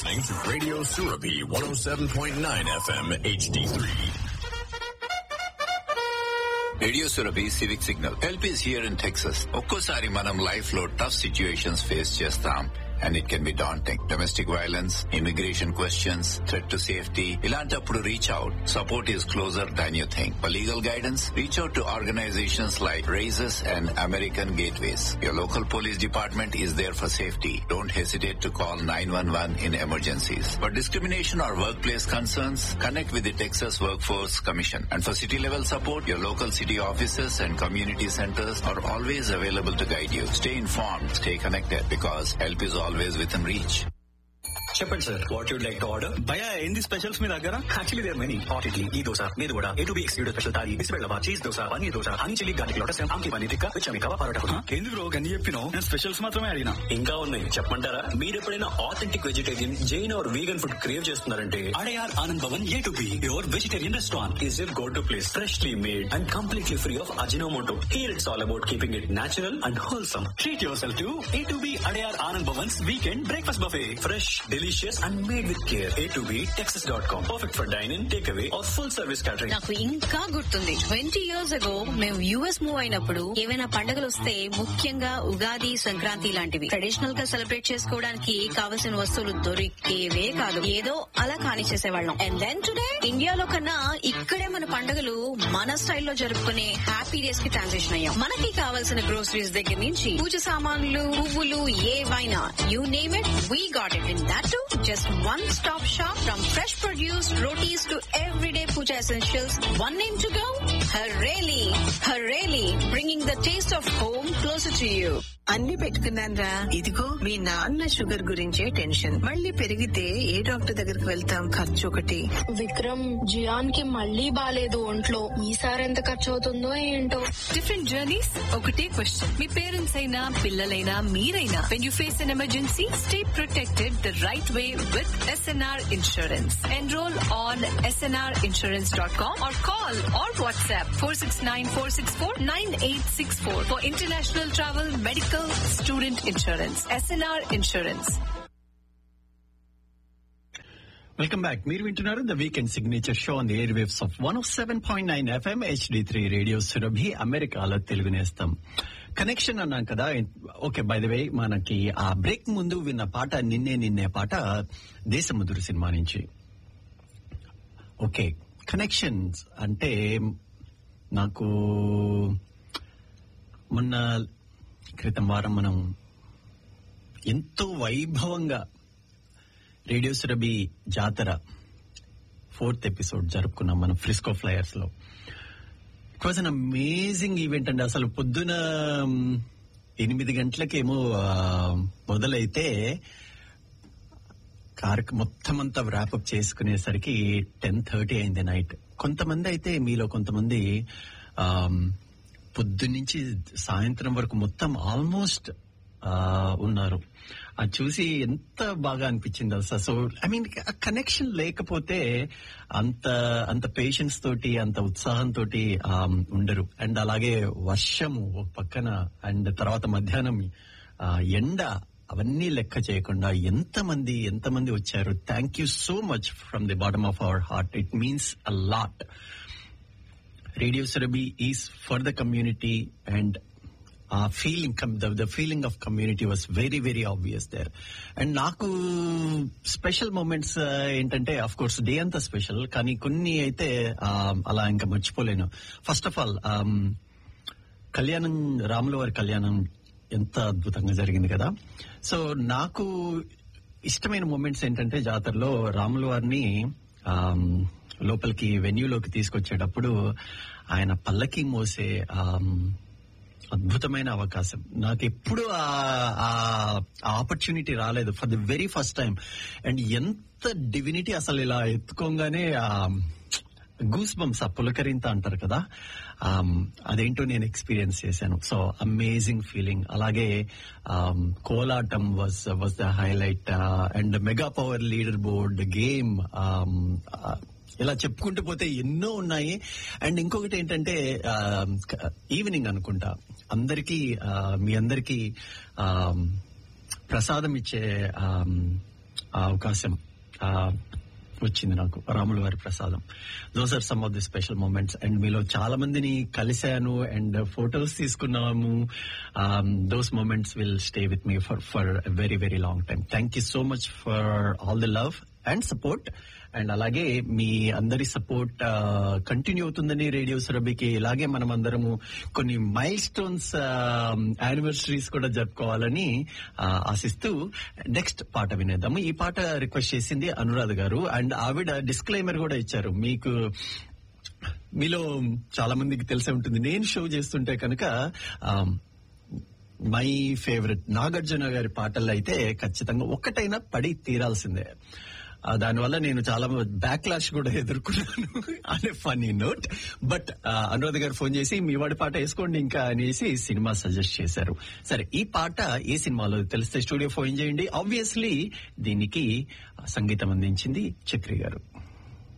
listening to Radio Surabi 107.9 FM HD3. Radio Surabhi civic signal help is here in Texas ఒక్కోసారి మనం life లో tough situations face చేస్తాం and it can be daunting domestic violence immigration questions threat to safety ఇలాంటప్పుడు reach out support is closer than you think for legal guidance reach out to organizations like RAICES and American gateways your local police department is there for safety don't hesitate to call nine one one in emergencies for discrimination or workplace concerns, connect with the Texas Workforce Commission. And for city level support, your local city offices and community centers are always available to guide you. Stay informed, stay connected because help is always within reach. చెప్పండి sir what you'd like to order భయ ఏంది specials మీ దగ్గర actually there many hot idli ఈ దోశ మీరు కూడా A two B excluded special thali బిస్బెల్లవా cheese dosa paneer dosa honey chilli garlic lotus ఆమ్కి పన్నీర్ టిక్కా విచమి కవా పరోటా హ? ఏంది బ్రో గన్ని చెప్పినావు నేను స్పెషల్స్ మాత్రమే అడిగినా ఇంకా ఉన్నాయి చెప్పమంటారా మీరు ఎప్పుడైనా authentic vegetarian Jain or vegan food crave చేస్తున్నారంటే Adyar Anand Bhavan A two B your vegetarian restaurant is your go to place freshly made and completely free of Ajinomoto here it's all about keeping it natural and wholesome treat yourself to A two B Adyar Anand Bhavan's weekend breakfast buffet fresh delicious and made with care A two B Texas dot com perfect for dining take away or full service catering నాకు ఇంకా గుర్తుంది twenty years ago మేము US move అయినప్పుడు ఏవైనా పండుగలు వస్తే ముఖ్యంగా ఉగాది సంక్రాంతి లాంటివి ట్రెడిషనల్ గా సెలబ్రేట్ చేసుకోవడానికి కావలసిన వస్తువులు దొరికేవే కాదు ఏదో అలా కాని చేసేవాళ్ళం అండ్ దెన్ టుడే ఇండియాలో కన్నా ఇక్కడే మన పండుగలు మన స్టైల్లో జరుపుకునే హ్యాపీ డేస్ కి ట్రాన్సిషన్ అయ్యాం మనకి కావాల్సిన గ్రోసరీస్ దగ్గర నుంచి పూజ సామాన్లు పువ్వులు ఏవైనా you name it we got it in that to just one stop shop from fresh produce rotis to everyday puja essentials. One name to go? Hareli. Hareli, bringing the taste of home closer to you. అన్ని పెట్టుకున్నాను రా ఇదిగో మీ నాన్న sugar గురించే tension మళ్ళీ పెరిగితే ఏ doctor దగ్గరికి వెళ్తాం ఖర్చు ఒకటి విక్రమ్ జియాన్ కి మళ్ళీ బాలేదు ఒంట్లో ఈసారి ఎంత ఖర్చు అవుతుందో ఏంటో డిఫరెంట్ జర్నీస్ ఒకటే క్వశ్చన్ మీ పేరెంట్స్ అయినా పిల్లలైనా మీరైనా when you face an emergency stay protected the right way with SNR insurance enrol on SNR insurance dot com or call or WhatsApp four six nine four six four nine eight six four for international travel medical student insurance SNR insurance welcome back మీరు వింటున్నారు the weekend signature show on the airwaves of one of seven point nine FM HD three radio Surabhi అమెరికాలో Telugu నేస్తాం connection అన్నాం కదా okay by the way మనకి ఆ break ముందు విన్న పాట నిన్నే నిన్నే పాట దేశముదురు సినిమా నుంచి ఓకే కనెక్షన్స్ అంటే నాకు మొన్న క్రితం వారం మనం ఎంతో వైభవంగా రేడియో సురభి జాతర ఫోర్త్ ఎపిసోడ్ జరుపుకున్నాం మనం ఫ్రిస్కో ఫ్లయర్స్ లో it was an amazing event అండి అసలు పొద్దున మ్, ఎనిమిది గంటలకేమో ఆ, మొదలైతే కార్యక్రమం మొత్తం అంతా వ్రాపప్ చేసుకునేసరికి టెన్ థర్టీ అయింది నైట్ కొంతమంది అయితే మీలో కొంతమంది ఆమ్, పొద్దున్నుంచి సాయంత్రం వరకు మొత్తం ఆల్మోస్ట్ ఉన్నారు అది చూసి ఎంత బాగా అనిపించింది అసలు సో ఐ మీన్ కనెక్షన్ లేకపోతే అంత అంత పేషెన్స్ తోటి అంత ఉత్సాహం తోటి ఆమ్, ఉండరు అండ్ అలాగే వర్షము ఒక పక్కన అండ్ తర్వాత మధ్యాహ్నం ఆ, ఎండ అవన్నీ లెక్క చేయకుండా ఎంతమంది ఎంతమంది వచ్చారు thank you so much from the bottom of our heart it means a lot radio Surabhi is for the community and uh feeling the feeling of community was very very obvious there and నాకు special moments ఏంటంటే of course day అంతా special కానీ కొన్ని అయితే ఆ, అలా ఇంకా మర్చిపోలేను ఫస్ట్ ఆఫ్ ఆల్ కళ్యాణం రాముల వారి కళ్యాణం ఎంత అద్భుతంగా జరిగింది కదా సో నాకు ఇష్టమైన మూమెంట్స్ ఏంటంటే జాతరలో రాముల వారిని ఆమ్, లోపలికి వెన్యూలోకి తీసుకొచ్చేటప్పుడు ఆయన పల్లకి మోసే ఆమ్, అద్భుతమైన అవకాశం నాకు ఎప్పుడు ఆ ఆపర్చునిటీ రాలేదు for the very first time and ఎంత డివినిటీ అసలు ఇలా ఎత్తుకోగానే గూస్ బంప్స్ ఆ పులకరింత అంటారు కదా ఆమ్, అదేంటో నేను ఎక్స్పీరియన్స్ చేశాను సో అమేజింగ్ ఫీలింగ్ అలాగే um, Kolatam was was the highlight and mega power leaderboard game ఇలా చెప్పుకుంటూ పోతే ఎన్నో ఉన్నాయి అండ్ ఇంకొకటి ఏంటంటే ఈవినింగ్ అనుకుంటా అందరికీ ఆ, మీ అందరికీ ఆమ్, ప్రసాదం ఇచ్చే ఆమ్, ఆ అవకాశం ఆ, వచ్చింది నాకు రాముల వారి ప్రసాదం those are some of the special moments and మీలో చాలా మందిని కలిశాను అండ్ ఫొటోస్ తీసుకున్నాము those moments will stay with me for for very very long time thank you so much for all the love and support and అలాగే మీ అందరి support continue అవుతుందని radio సురభికి ఇలాగే మనం అందరము కొన్ని మైల్ స్టోన్స్ యానివర్సరీస్ కూడా జరుపుకోవాలని ఆ, ఆశిస్తూ నెక్స్ట్ పాట వినేద్దాము ఈ పాట రిక్వెస్ట్ చేసింది అనురాధ గారు అండ్ ఆవిడ డిస్క్లైమర్ కూడా ఇచ్చారు మీకు మీలో చాలా మందికి తెలిసే ఉంటుంది నేను షో చేస్తుంటే కనుక మై ఫేవరెట్ నాగార్జున గారి పాటల్లో అయితే ఖచ్చితంగా ఒక్కటైనా పడి తీరాల్సిందే ఆ, దానివల్ల నేను చాలా బ్యాక్ లాష్ కూడా ఎదుర్కొన్నాను అనే ఫనీ నోట్ బట్ అనురాధ గారు ఫోన్ చేసి మీ వాడి పాట వేసుకోండి ఇంకా అనేసి సినిమా సజెస్ట్ చేశారు సరే ఈ పాట ఏ సినిమాలో తెలిస్తే స్టూడియో ఫోన్ చేయండి ఆబ్వియస్లీ దీనికి సంగీతం అందించింది చక్రి గారు